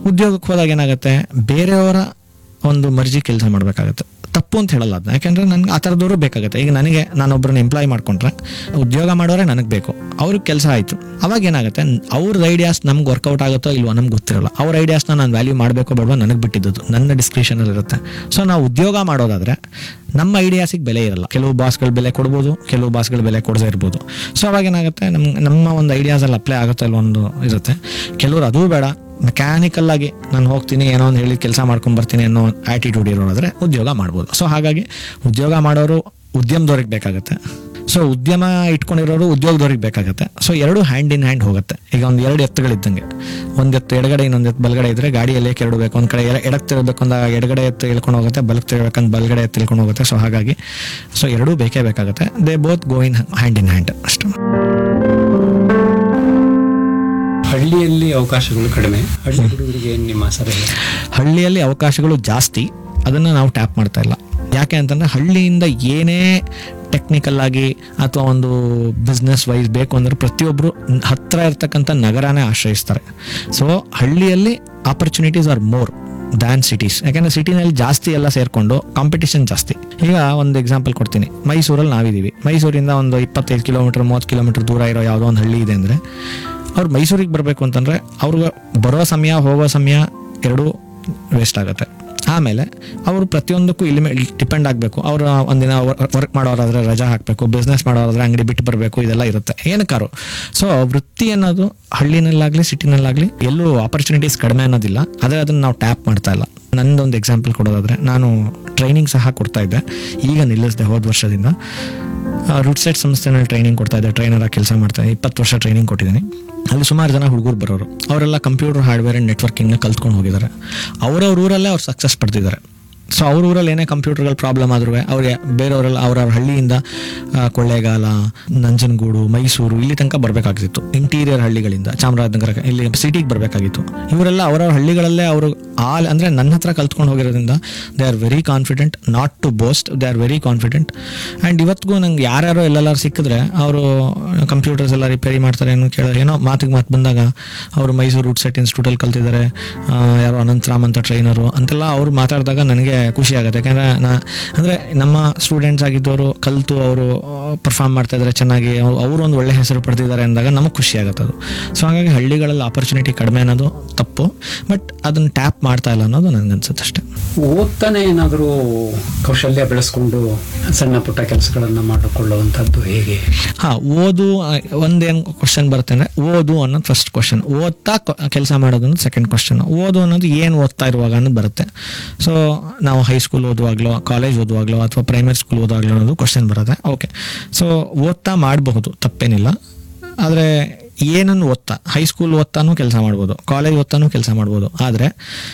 ಉದ್ಯೋಗಕ್ಕೆ ಹೋದಾಗ ಏನಾಗುತ್ತೆ ಬೇರೆಯವರ ಒಂದು ಮರ್ಜಿ ಕೆಲಸ ಮಾಡಬೇಕಾಗತ್ತೆ ತಪ್ಪು ಅಂತ ಹೇಳಲ್ಲ ಅದನ್ನ ಯಾಕೆಂದ್ರೆ ನನ್ಗೆ ಆ ಥರದವರು ಬೇಕಾಗುತ್ತೆ ಈಗ ನನಗೆ ನಾನೊಬ್ಬರನ್ನ ಎಂಪ್ಲಾಯ್ ಮಾಡ್ಕೊಂಡ್ರೆ ಉದ್ಯೋಗ ಮಾಡೋರೆ ನನಗೆ ಬೇಕು ಅವ್ರಿಗೆ ಕೆಲಸ ಆಯಿತು ಅವಾಗ ಏನಾಗುತ್ತೆ ಅವ್ರದ್ದು ಐಡಿಯಾಸ್ ನಮ್ಗೆ ವರ್ಕೌಟ್ ಆಗುತ್ತೋ ಇಲ್ವೋ ನಮ್ಗೆ ಗೊತ್ತಿರಲ್ಲ ಅವ್ರ ಐಡಿಯಾಸ್ನ ನಾನು ವ್ಯಾಲ್ಯೂ ಮಾಡಬೇಕೋ ಬೇಡವೋ ನನಗೆ ಬಿಟ್ಟಿದ್ದು ನನ್ನ ಡಿಸ್ಕ್ರಿಪ್ಷನಲ್ಲಿ ಇರುತ್ತೆ ಸೊ ನಾವು ಉದ್ಯೋಗ ಮಾಡೋದಾದ್ರೆ ನಮ್ಮ ಐಡಿಯಾಸಿಗೆ ಬೆಲೆ ಇರಲ್ಲ ಕೆಲವು ಬಾಸ್ಗಳ ಬೆಲೆ ಕೊಡ್ಬೋದು ಕೆಲವು ಬಾಸ್ಗಳ ಬೆಲೆ ಕೊಡದೇ ಇರ್ಬೋದು ಸೊ ಅವಾಗ ಏನಾಗುತ್ತೆ ನಮ್ಮ ನಮ್ಮ ಒಂದು ಐಡಿಯಾಸಲ್ಲಿ ಅಪ್ಲೈ ಆಗುತ್ತೋ ಇಲ್ವೋ ಒಂದು ಇರುತ್ತೆ ಕೆಲವರು ಅದೂ ಬೇಡ ಮೆಕ್ಯಾನಿಕಲ್ ಆಗಿ ನಾನು ಹೋಗ್ತೀನಿ ಏನೋ ಒಂದು ಹೇಳಿ ಕೆಲಸ ಮಾಡ್ಕೊಂಡ್ ಬರ್ತೀನಿ ಅನ್ನೋ ಆಟಿಟ್ಯೂಡ್ ಇರೋರಾದ್ರೆ ಉದ್ಯೋಗ ಮಾಡ್ಬೋದು ಸೊ ಹಾಗಾಗಿ ಉದ್ಯೋಗ ಮಾಡೋರು ಉದ್ಯಮದವ್ರಿಗೆ ಬೇಕಾಗುತ್ತೆ ಸೊ ಉದ್ಯಮ ಇಟ್ಕೊಂಡಿರೋರು ಉದ್ಯೋಗದವ್ರಿಗೆ ಬೇಕಾಗುತ್ತೆ ಸೊ ಎರಡು ಹ್ಯಾಂಡ್ ಇನ್ ಹ್ಯಾಂಡ್ ಹೋಗುತ್ತೆ ಈಗ ಒಂದು ಎರಡು ಎತ್ತುಗಳಿದ್ದಂಗೆ ಒಂದು ಎತ್ತು ಎಡಗಡೆ ಇನ್ನೊಂದು ಎತ್ತು ಬಲಗಡೆ ಇದ್ರೆ ಗಾಡಿಯಲ್ಲಿ ಎರಡು ಬೇಕು ಒಂದು ಕಡೆ ಎಡ- ಎಡಕ್ಕೆ ತಿರುಗಬೇಕು ಅಂದಾಗ ಎಡಗಡೆ ಎತ್ತು ಇಳ್ಕೊಂಡು ಹೋಗುತ್ತೆ ಬಲಕ್ಕೆ ತಿರ್ಬೇಕಂತ ಬಲಗಡೆ ಎತ್ತು ಇಳ್ಕೊಂಡು ಹೋಗುತ್ತೆ ಸೊ ಹಾಗಾಗಿ ಸೊ ಎರಡೂ ಬೇಕೇ ಬೇಕಾಗುತ್ತೆ they both go in hand in hand ಅಷ್ಟು ಹಳ್ಳಿಯಲ್ಲಿ ಅವಕಾಶಗಳು ಕಡಿಮೆ ಹಳ್ಳಿ ಹುಡುಗರಿಗೆ ಏನ್ ನಿಮ್ಮ ಸಲಹೆ ಹಳ್ಳಿಯಲ್ಲಿ ಅವಕಾಶಗಳು ಜಾಸ್ತಿ ಅದನ್ನು ನಾವು ಟ್ಯಾಪ್ ಮಾಡ್ತಾ ಇಲ್ಲ ಯಾಕೆ ಅಂತಂದ್ರೆ ಹಳ್ಳಿಯಿಂದ ಏನೇ ಟೆಕ್ನಿಕಲ್ ಆಗಿ ಅಥವಾ ಒಂದು ಬಿಸ್ನೆಸ್ ವೈಸ್ ಬೇಕು ಅಂದ್ರೆ ಪ್ರತಿಯೊಬ್ಬರು ಹತ್ರ ಇರ್ತಕ್ಕಂಥ ನಗರನೇ ಆಶ್ರಯಿಸ್ತಾರೆ ಸೊ ಹಳ್ಳಿಯಲ್ಲಿ opportunities are more than cities ಯಾಕಂದ್ರೆ ಸಿಟಿನಲ್ಲಿ ಜಾಸ್ತಿ ಎಲ್ಲ ಸೇರ್ಕೊಂಡು ಕಾಂಪಿಟಿಷನ್ ಜಾಸ್ತಿ ಈಗ ಒಂದು ಎಕ್ಸಾಂಪಲ್ ಕೊಡ್ತೀನಿ ಮೈಸೂರಲ್ಲಿ ನಾವಿದ್ದೀವಿ ಮೈಸೂರಿಂದ ಒಂದು ಇಪ್ಪತ್ತೈದು ಕಿಲೋಮೀಟರ್ ಮೂವತ್ತು ಕಿಲೋಮೀಟರ್ ದೂರ ಇರೋ ಯಾವುದೋ ಒಂದು ಹಳ್ಳಿ ಇದೆ ಅಂದರೆ ಅವ್ರು ಮೈಸೂರಿಗೆ ಬರಬೇಕು ಅಂತಂದರೆ ಅವ್ರಿಗೆ ಬರೋ ಸಮಯ ಹೋಗೋ ಸಮಯ ಎರಡೂ ವೇಸ್ಟ್ ಆಗುತ್ತೆ ಆಮೇಲೆ ಅವರು ಪ್ರತಿಯೊಂದಕ್ಕೂ ಇಲ್ಲಿ ಡಿಪೆಂಡ್ ಆಗಬೇಕು ಅವರು ಒಂದಿನ ವರ್ಕ್ ಮಾಡೋರಾದ್ರೆ ರಜಾ ಹಾಕಬೇಕು ಬಿಸ್ನೆಸ್ ಮಾಡೋರಾದ್ರೆ ಅಂಗಡಿ ಬಿಟ್ಟು ಬರಬೇಕು ಇದೆಲ್ಲ ಇರುತ್ತೆ ಏನಕ್ಕಾರು ಸೊ ವೃತ್ತಿ ಅನ್ನೋದು ಹಳ್ಳಿನಲ್ಲಾಗಲಿ ಸಿಟಿನಲ್ಲಾಗಲಿ ಎಲ್ಲೂ ಆಪರ್ಚುನಿಟೀಸ್ ಕಡಿಮೆ ಅನ್ನೋದಿಲ್ಲ ಆದರೆ ಅದನ್ನು ನಾವು ಟ್ಯಾಪ್ ಮಾಡ್ತಾ ಇಲ್ಲ ನಂದೊಂದು ಎಕ್ಸಾಂಪಲ್ ಕೊಡೋದಾದ್ರೆ ನಾನು ಟ್ರೈನಿಂಗ್ ಸಹ ಕೊಡ್ತಾ ಇದ್ದೆ ಈಗ ನಿಲ್ಲಿಸಿದೆ ಹೋದ ವರ್ಷದಿಂದ ರೂಟ್ ಸೆಟ್ ಸಂಸ್ಥೆನಲ್ಲಿ ಟ್ರೈನಿಂಗ್ ಕೊಡ್ತಾ ಇದ್ದೆ ಟ್ರೈನರ್ ಕೆಲಸ ಮಾಡ್ತಾ ಇದ್ದೆ ಇಪ್ಪತ್ತು ವರ್ಷ ಟ್ರೈನಿಂಗ್ ಕೊಟ್ಟಿದ್ದೀನಿ ಅಲ್ಲಿ ಸುಮಾರು ಜನ ಹುಡುಗರು ಬರೋರು ಅವರೆಲ್ಲ ಕಂಪ್ಯೂಟರ್ ಹಾರ್ಡ್ವೇರ್ ಆ್ಯಂಡ್ ನೆಟ್ವರ್ಕಿಂಗ್ನ ಕಲ್ತ್ಕೊಂಡು ಹೋಗಿದ್ದಾರೆ ಅವರವ್ರ ಊರಲ್ಲೇ ಅವ್ರು ಸಕ್ಸಸ್ ಪಡ್ತಿದ್ದಾರೆ ಸೊ ಅವ್ರ ಊರಲ್ಲಿ ಏನೇ ಕಂಪ್ಯೂಟರ್ಗಳು ಪ್ರಾಬ್ಲಮ್ ಆದ್ರೂ ಅವ್ರಿಗೆ ಬೇರೆಯವರೆಲ್ಲ ಅವ್ರವ್ರ ಹಳ್ಳಿಯಿಂದ ಆ, ಕೊಳ್ಳೇಗಾಲ ನಂಜನಗೂಡು ಮೈಸೂರು ಇಲ್ಲಿ ತನಕ ಬರಬೇಕಾಗ್ತಿತ್ತು ಇಂಟೀರಿಯರ್ ಹಳ್ಳಿಗಳಿಂದ ಚಾಮರಾಜನಗರ ಇಲ್ಲಿ ಸಿಟಿಗೆ ಬರಬೇಕಾಗಿತ್ತು ಇವರೆಲ್ಲ ಅವರವ್ರ ಹಳ್ಳಿಗಳಲ್ಲೇ ಅವರು ಆಲ್ ಅಂದರೆ ನನ್ನ ಹತ್ರ ಕಲ್ತ್ಕೊಂಡು ಹೋಗಿರೋದ್ರಿಂದ they are very confident not to boast they are very confident and ಇವತ್ತಿಗೂ ನಂಗೆ ಯಾರ್ಯಾರೋ ಎಲ್ಲೆಲ್ಲಾರು ಸಿಕ್ಕಿದ್ರೆ ಅವರು ಕಂಪ್ಯೂಟರ್ಸ್ ಎಲ್ಲ ರಿಪೇರಿ ಮಾಡ್ತಾರೆ ಏನೋ ಕೇಳ ಏನೋ ಮಾತಿಗೆ ಮಾತು ಬಂದಾಗ ಅವರು ಮೈಸೂರು ರೂಟ್ ಸೆಟ್ ಇನ್ಸ್ಟಿಟ್ಯೂಟಲ್ಲಿ ಕಲ್ತಿದ್ದಾರೆ ಆ, ಯಾರೋ ಅನಂತರಾಮ್ ಅಂತ ಟ್ರೈನರು ಅಂತೆಲ್ಲ ಅವ್ರು ಮಾತಾಡಿದಾಗ ನನಗೆ ಖುಷಿ ಆಗುತ್ತೆ ಯಾಕಂದರೆ ನಾ ಅಂದರೆ ನಮ್ಮ ಸ್ಟೂಡೆಂಟ್ಸ್ ಆಗಿದ್ದವರು ಕಲಿತು ಅವರು ಪರ್ಫಾರ್ಮ್ ಮಾಡ್ತಾ ಇದ್ದಾರೆ ಚೆನ್ನಾಗಿ ಅವ್ರು ಅವರು ಒಂದು ಒಳ್ಳೆ ಹೆಸರು ಪಡೆದಿದ್ದಾರೆ ಅಂದಾಗ ನಮಗೆ ಖುಷಿ ಆಗುತ್ತೆ ಅದು ಸೊ ಹಾಗಾಗಿ ಹಳ್ಳಿಗಳಲ್ಲಿ ಆಪರ್ಚುನಿಟಿ ಕಡಿಮೆ ಅನ್ನೋದು ತಪ್ಪು ಬಟ್ ಅದನ್ನು ಟ್ಯಾಪ್ ಮಾಡ್ತಾ ಇಲ್ಲ ಅನ್ನೋದು ನನಗನ್ಸುತ್ತೆ ಅಷ್ಟೇ ಓದ್ತಾನೆ ಏನಾದರೂ ಕೌಶಲ್ಯ ಬೆಳೆಸ್ಕೊಂಡು ಸಣ್ಣ ಪುಟ್ಟ ಕೆಲಸಗಳನ್ನ ಮಾಡಿಕೊಳ್ಳುವಂಥದ್ದು ಹೇಗೆ ಹಾ ಓದು ಆ, ಒಂದೇನ್ ಕ್ವಶನ್ ಬರುತ್ತೆ ಅಂದ್ರೆ ಓದು ಅನ್ನೋದು ಫಸ್ಟ್ ಕ್ವಶನ್ ಓದ್ತಾ ಕೆಲಸ ಮಾಡೋದು ಅನ್ನೋದು ಸೆಕೆಂಡ್ ಕ್ವಶನ್ ಓದು ಅನ್ನೋದು ಏನು ಓದ್ತಾ ಇರುವಾಗ ಅನ್ನೋದು ಬರುತ್ತೆ ಸೊ ನಾವು ಹೈಸ್ಕೂಲ್ ಓದುವಾಗ್ಲೋ ಕಾಲೇಜ್ ಓದುವಾಗ್ಲೋ ಅಥವಾ ಪ್ರೈಮರಿ ಸ್ಕೂಲ್ ಓದುವಾಗ್ಲೋ ಅನ್ನೋದು ಕ್ವಶನ್ ಬರುತ್ತೆ ಓಕೆ ಸೊ ಓದ್ತಾ ಮಾಡಬಹುದು ತಪ್ಪೇನಿಲ್ಲ ಆದರೆ ಏನನ್ನು ಓದ್ತಾ ಹೈಸ್ಕೂಲ್ ಓದ್ತಾನೂ ಕೆಲಸ ಮಾಡ್ಬೋದು ಕಾಲೇಜ್ ಓದ್ತಾನೂ ಕೆಲಸ ಮಾಡ್ಬೋದು ಆದರೆ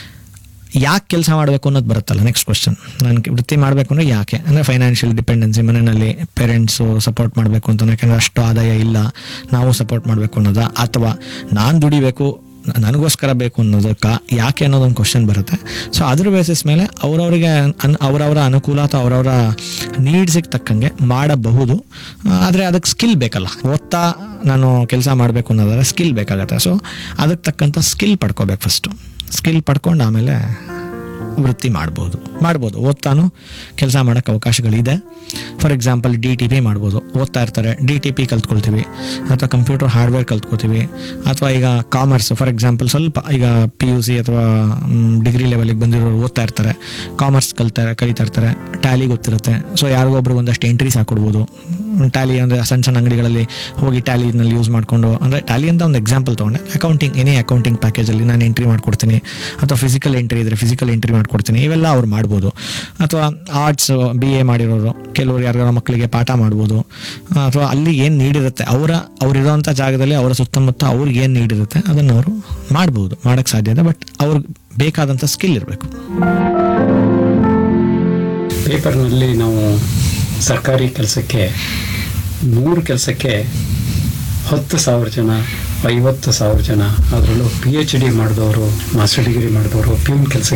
ಯಾಕೆ ಕೆಲಸ ಮಾಡಬೇಕು ಅನ್ನೋದು ಬರುತ್ತಲ್ಲ ನೆಕ್ಸ್ಟ್ ಕ್ವಶನ್ ನನಗೆ ವೃತ್ತಿ ಮಾಡಬೇಕು ಅಂದರೆ ಯಾಕೆ ಅಂದರೆ ಫೈನಾನ್ಷಿಯಲ್ ಡಿಪೆಂಡೆನ್ಸಿ ಮನೆಯಲ್ಲಿ ಪೇರೆಂಟ್ಸು ಸಪೋರ್ಟ್ ಮಾಡಬೇಕು ಅಂತ ಯಾಕಂದರೆ ಅಷ್ಟು ಆದಾಯ ಇಲ್ಲ ನಾವು ಸಪೋರ್ಟ್ ಮಾಡಬೇಕು ಅನ್ನೋದಾ ಅಥವಾ ನಾನು ದುಡಿಬೇಕು ನನಗೋಸ್ಕರ ಬೇಕು ಅನ್ನೋದಕ್ಕ ಯಾಕೆ ಅನ್ನೋದೊಂದು ಕ್ವಶನ್ ಬರುತ್ತೆ ಸೊ ಅದ್ರ ಬೇಸಿಸ್ ಮೇಲೆ ಅವರವರಿಗೆ ಅನ್ ಅವರವರ ಅನುಕೂಲ ಅಥವಾ ಅವರವರ ನೀಡ್ಸಿಗೆ ತಕ್ಕಂಗೆ ಮಾಡಬಹುದು ಆದರೆ ಅದಕ್ಕೆ ಸ್ಕಿಲ್ ಬೇಕಲ್ಲ ಓದ್ತಾ ನಾನು ಕೆಲಸ ಮಾಡಬೇಕು ಅನ್ನೋದಾದ್ರೆ ಸ್ಕಿಲ್ ಬೇಕಾಗತ್ತೆ ಸೊ ಅದಕ್ಕೆ ತಕ್ಕಂಥ ಸ್ಕಿಲ್ ಪಡ್ಕೋಬೇಕು ಫಸ್ಟು ಸ್ಕಿಲ್ ಪಡ್ಕೊಂಡು ಆಮೇಲೆ ವೃತ್ತಿ ಮಾಡ್ಬೋದು ಮಾಡ್ಬೋದು ಓದ್ತಾನು ಕೆಲಸ ಮಾಡೋಕ್ಕೆ ಅವಕಾಶಗಳಿದೆ for example D T P ಮಾಡ್ಬೋದು ಓದ್ತಾ ಇರ್ತಾರೆ ಡಿ ಟಿ ಪಿ ಕಲ್ತ್ಕೊಳ್ತೀವಿ ಅಥವಾ ಕಂಪ್ಯೂಟರ್ ಹಾರ್ಡ್ವೇರ್ ಕಲ್ತ್ಕೋತೀವಿ ಅಥವಾ ಈಗ ಕಾಮರ್ಸ್ ಫಾರ್ ಎಕ್ಸಾಂಪಲ್ ಸ್ವಲ್ಪ ಈಗ ಪಿ ಯು ಸಿ ಅಥವಾ ಡಿಗ್ರಿ ಲೆವೆಲಿಗೆ ಬಂದಿರೋರು ಓದ್ತಾ ಇರ್ತಾರೆ ಕಾಮರ್ಸ್ ಕಲ್ತಾರೆ ಕಲಿತಾ ಇರ್ತಾರೆ ಟ್ಯಾಲಿ ಗೊತ್ತಿರುತ್ತೆ ಸೊ ಯಾರಿಗೊಬ್ರಿಗೆ ಒಂದಷ್ಟು ಎಂಟ್ರೀಸ್ ಹಾಕೊಡ್ಬೋದು ಟ್ಯಾಲಿ ಅಂದರೆ ಸಣ್ಣ ಸಣ್ಣ ಅಂಗಡಿಗಳಲ್ಲಿ ಹೋಗಿ ಟ್ಯಾಲಿನಲ್ಲಿ ಯೂಸ್ ಮಾಡಿಕೊಂಡು ಅಂದರೆ ಟ್ಯಾಲಿ ಅಂತ ಒಂದು ಎಕ್ಸಾಂಪಲ್ ತೊಗೊಂಡೆ ಅಕೌಂಟಿಂಗ್ ಎನಿ ಅಕೌಂಟಿಂಗ್ ಪ್ಯಾಕೇಜಲ್ಲಿ ನಾನು ಎಂಟ್ರಿ ಮಾಡ್ಕೊಡ್ತೀನಿ ಅಥವಾ ಫಿಸಿಕಲ್ ಎಂಟ್ರಿ ಇದ್ರೆ ಫಿಸಿಕಲ್ ಎಂಟ್ರಿ ಮಾಡ್ಕೊಡ್ತೀನಿ ಇವೆಲ್ಲ ಅವ್ರು ಮಾಡ್ಬೋದು ಅಥವಾ ಆರ್ಟ್ಸ್ ಬಿ ಎ ಮಾಡಿರೋರು ಕೆಲವರು ಯಾರ್ಯಾರ ಮಕ್ಕಳಿಗೆ ಪಾಠ ಮಾಡ್ಬೋದು ಅಥವಾ ಅಲ್ಲಿ ಏನು ನೀಡಿರುತ್ತೆ ಅವರ ಅವರಿರೋಂಥ ಜಾಗದಲ್ಲಿ ಅವರ ಸುತ್ತಮುತ್ತ ಅವ್ರಿಗೆ ಏನು ನೀಡಿರುತ್ತೆ ಅದನ್ನು ಅವರು ಮಾಡ್ಬೋದು ಮಾಡೋಕ್ಕೆ ಸಾಧ್ಯ ಇದೆ ಬಟ್ ಅವ್ರಿಗೆ ಬೇಕಾದಂಥ ಸ್ಕಿಲ್ ಇರಬೇಕು ಪೇಪರ್ನಲ್ಲಿ ನಾವು ಸರ್ಕಾರಿ ಕೆಲಸಕ್ಕೆ ನೂರು ಕೆಲಸಕ್ಕೆ ಹತ್ತು ಸಾವಿರ ಜನ ಐವತ್ತು ಸಾವಿರ ಜನ ಅದರಲ್ಲೂ ಪಿ ಎಚ್ ಡಿ ಮಾಡಿದವರು ಮಾಸ್ಟರ್ ಡಿಗ್ರಿ ಮಾಡಿದವರು ಪ್ಯೂನ್ ಕೆಲಸ